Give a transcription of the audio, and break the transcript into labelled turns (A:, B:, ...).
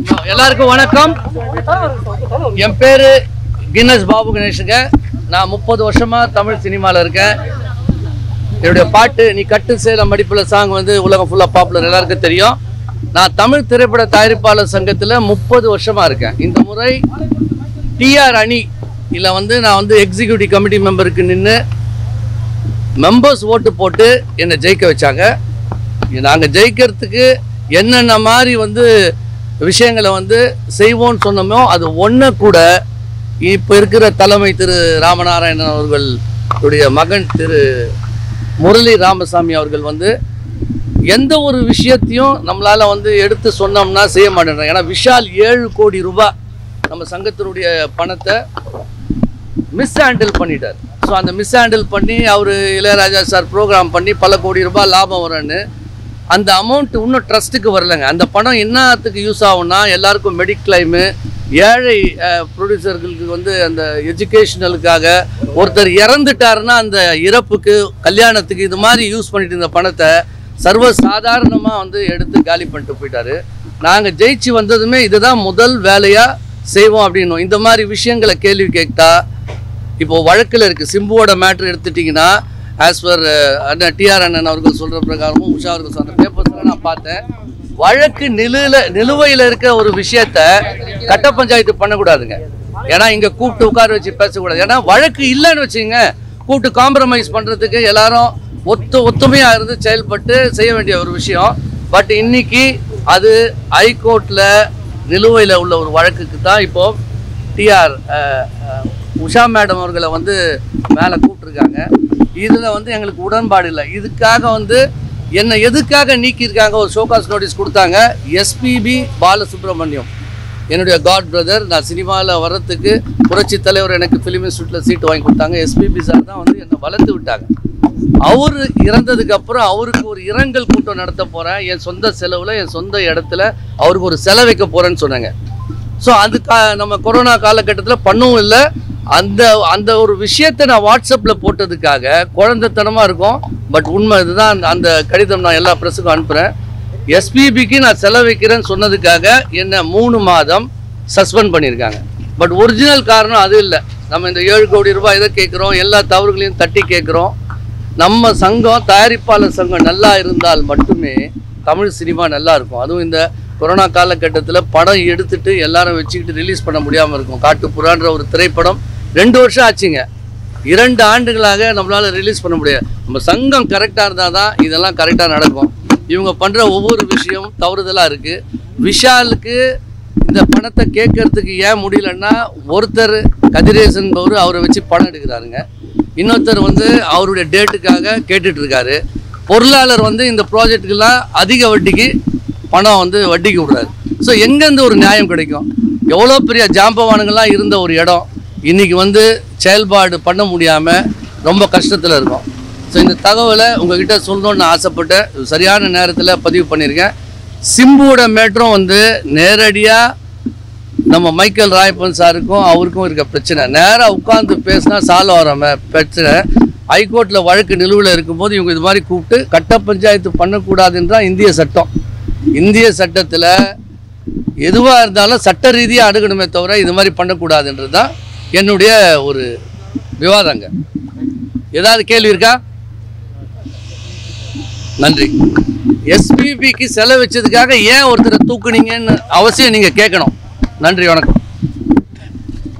A: எல்லாருக்கும் வணக்கம் என் பேரு கின்னஸ் பாபு கணேஷுங்க நான் முப்பது வருஷமா தமிழ் சினிமாவில் இருக்கேன் என்னுடைய பாட்டு நீ கட்டு சேலம் மடிப்புல சாங் வந்து உலகம் ஃபுல்லாக பாப்புலர் எல்லாருக்கும் தெரியும் நான் தமிழ் திரைப்பட தயாரிப்பாளர் சங்கத்தில் முப்பது வருஷமா இருக்கேன் இந்த முறை டிஆர் அணி இதில் வந்து நான் வந்து எக்ஸிக்யூட்டிவ் கமிட்டி மெம்பருக்கு நின்று மெம்பர்ஸ் ஓட்டு போட்டு என்னை ஜெயிக்க வச்சாங்க நாங்கள் ஜெயிக்கிறதுக்கு என்னென்ன மாதிரி வந்து விஷயங்களை வந்து செய்வோம்னு சொன்னோமோ அது ஒன்று கூட இப்போ இருக்கிற தலைமை திரு ராமநாராயணன் அவர்களுடைய மகன் திரு முரளி ராமசாமி அவர்கள் வந்து எந்த ஒரு விஷயத்தையும் நம்மளால வந்து எடுத்து சொன்னோம்னா செய்ய மாட்டேங்கிறாங்க ஏன்னா விஷால் ஏழு கோடி ரூபாய் நம்ம சங்கத்தினுடைய பணத்தை மிஸ் ஹேண்டில் பண்ணிட்டார் ஸோ அந்த மிஸ் ஹேண்டில் பண்ணி அவர் இளையராஜா சார் ப்ரோக்ராம் பண்ணி பல கோடி ரூபாய் லாபம் வரும்னு அந்த அமௌண்ட் இன்னும் ட்ரஸ்ட்டுக்கு வரலங்க அந்த பணம் என்னத்துக்கு யூஸ் ஆகும்னா எல்லாருக்கும் மெடிக்ளைமு ஏழை ப்ரொடியூசர்களுக்கு வந்து அந்த எஜுகேஷனலுக்காக ஒருத்தர் இறந்துட்டாருன்னா அந்த இறப்புக்கு கல்யாணத்துக்கு இது மாதிரி யூஸ் பண்ணிட்டு இருந்த பணத்தை சர்வ சாதாரணமாக வந்து எடுத்து காலி பண்ணிட்டு போயிட்டாரு நாங்கள் ஜெயிச்சு வந்ததுமே இதுதான் முதல் வேலையாக செய்வோம் அப்படின்னும் இந்த மாதிரி விஷயங்களை கேள்வி கேட்டா இப்போ வழக்கில் இருக்குது சிம்புவோட மேட்ரு எடுத்துட்டிங்கன்னா ஆஸ் பர் அண்ணன் டிஆர் அண்ணன் அவர்கள் சொல்கிற பிரகாரமும் உஷா அவர்கள் சொன்ன பேப்பர்ஸில் நான் பார்த்தேன் வழக்கு நிலுவில் நிலுவையில் இருக்க ஒரு விஷயத்த கட்ட பஞ்சாயத்து பண்ணக்கூடாதுங்க ஏன்னா இங்கே கூப்பிட்டு உட்கார வச்சு பேசக்கூடாது ஏன்னா வழக்கு இல்லைன்னு வச்சுங்க கூப்பிட்டு காம்ப்ரமைஸ் பண்ணுறதுக்கு எல்லாரும் ஒத்து ஒத்துமையாக இருந்து செயல்பட்டு செய்ய வேண்டிய ஒரு விஷயம் பட் இன்னைக்கு அது ஹைகோர்ட்டில் நிலுவையில் உள்ள ஒரு வழக்குக்கு தான் இப்போ டிஆர் உஷா மேடம் அவர்களை வந்து மேலே கூப்பிட்ருக்காங்க இதில் வந்து எங்களுக்கு உடன்பாடு இல்லை இதுக்காக வந்து என்னை எதுக்காக நீக்கியிருக்காங்க ஒரு ஷோகாஸ் நோட்டீஸ் கொடுத்தாங்க எஸ்பிபி பாலசுப்ரமணியம் என்னுடைய காட் பிரதர் நான் சினிமாவில் வர்றதுக்கு புரட்சி தலைவர் எனக்கு ஃபிலிம் இன்ஸ்டியூட்டில் சீட்டு வாங்கி கொடுத்தாங்க எஸ்பிபி சார் தான் வந்து என்னை வளர்த்து விட்டாங்க அவர் இறந்ததுக்கு அப்புறம் அவருக்கு ஒரு இரங்கல் கூட்டம் நடத்த போகிறேன் என் சொந்த செலவில் என் சொந்த இடத்துல அவருக்கு ஒரு செலவு வைக்க போகிறேன்னு சொன்னாங்க ஸோ அது கா நம்ம கொரோனா காலகட்டத்தில் பண்ணவும் இல்லை அந்த அந்த ஒரு விஷயத்தை நான் வாட்ஸ்அப்பில் போட்டதுக்காக குழந்தைத்தனமாக இருக்கும் பட் உண்மை இதுதான் அந்த- அந்த கடிதம் நான் எல்லா ப்ரெஸ்ஸுக்கும் அனுப்புகிறேன் எஸ்பிபிக்கு நான் செலவைக்கிறேன்னு சொன்னதுக்காக என்னை மூணு மாதம் சஸ்பெண்ட் பண்ணியிருக்காங்க பட் ஒரிஜினல் காரணம் அது இல்லை நம்ம இந்த ஏழு கோடி ரூபாய் இதை கேட்குறோம் எல்லா தவறுகளையும் தட்டி கேட்குறோம் நம்ம சங்கம் தயாரிப்பாளர் சங்கம் நல்லா இருந்தால் மட்டுமே தமிழ் சினிமா நல்லா இருக்கும் அதுவும் இந்த கொரோனா காலகட்டத்தில் படம் எடுத்துட்டு எல்லாரும் வச்சுக்கிட்டு ரிலீஸ் பண்ண முடியாமல் இருக்கும் காட்டுப்புறான்ற ஒரு திரைப்படம் ரெண்டு வருஷம் ஆச்சுங்க இரண்டு ஆண்டுகளாக நம்மளால் ரிலீஸ் பண்ண முடியாது நம்ம சங்கம் கரெக்டாக இருந்தால் தான் இதெல்லாம் கரெக்டாக நடக்கும் இவங்க பண்ணுற ஒவ்வொரு விஷயம் தவறுதலாக இருக்குது விஷாலுக்கு இந்த பணத்தை கேட்கறதுக்கு ஏன் முடியலன்னா ஒருத்தர் கதிரேசன் என்பவர் அவரை வச்சு பணம் எடுக்கிறாருங்க இன்னொருத்தர் வந்து அவருடைய டேட்டுக்காக கேட்டுட்டு இருக்காரு பொருளாளர் வந்து இந்த ப்ராஜெக்ட்டுக்கெல்லாம் அதிக வட்டிக்கு பணம் வந்து வட்டிக்கு விடுறாரு ஸோ எங்கேருந்து ஒரு நியாயம் கிடைக்கும் எவ்வளோ பெரிய ஜாம்பவானுங்கள்லாம் இருந்த ஒரு இடம் இன்னைக்கு வந்து செயல்பாடு பண்ண முடியாமல் ரொம்ப கஷ்டத்தில் இருக்கும் ஸோ இந்த தகவலை உங்ககிட்ட சொல்லணும்னு ஆசைப்பட்டேன் இது சரியான நேரத்தில் பதிவு பண்ணியிருக்கேன் சிம்புவோட மேட்ரும் வந்து நேரடியாக நம்ம மைக்கேல் ராயப்பன் சாருக்கும் அவருக்கும் இருக்க பிரச்சனை நேராக உட்காந்து பேசினா சால்வ் ஆகிற மே- பிரச்சனை ஹைகோர்ட்டில் வழக்கு நிலுவையில் இருக்கும்போது இவங்க இது மாதிரி கூப்பிட்டு கட்ட பஞ்சாயத்து பண்ணக்கூடாதுன்னு தான் இந்திய சட்டம் இந்திய சட்டத்தில் எதுவாக இருந்தாலும் சட்ட ரீதியாக அணுகணுமே தவிர இது மாதிரி பண்ணக்கூடாதுன்றது தான் என்னுடைய ஒரு விவாதங்க ஏதாவது கேள்வி இருக்கா நன்றி எஸ்பிபிக்கு செலவு வச்சதுக்காக ஏன் ஒருத்தரை தூக்குனீங்கன்னு அவசியம் நீங்கள் கேட்கணும் நன்றி வணக்கம்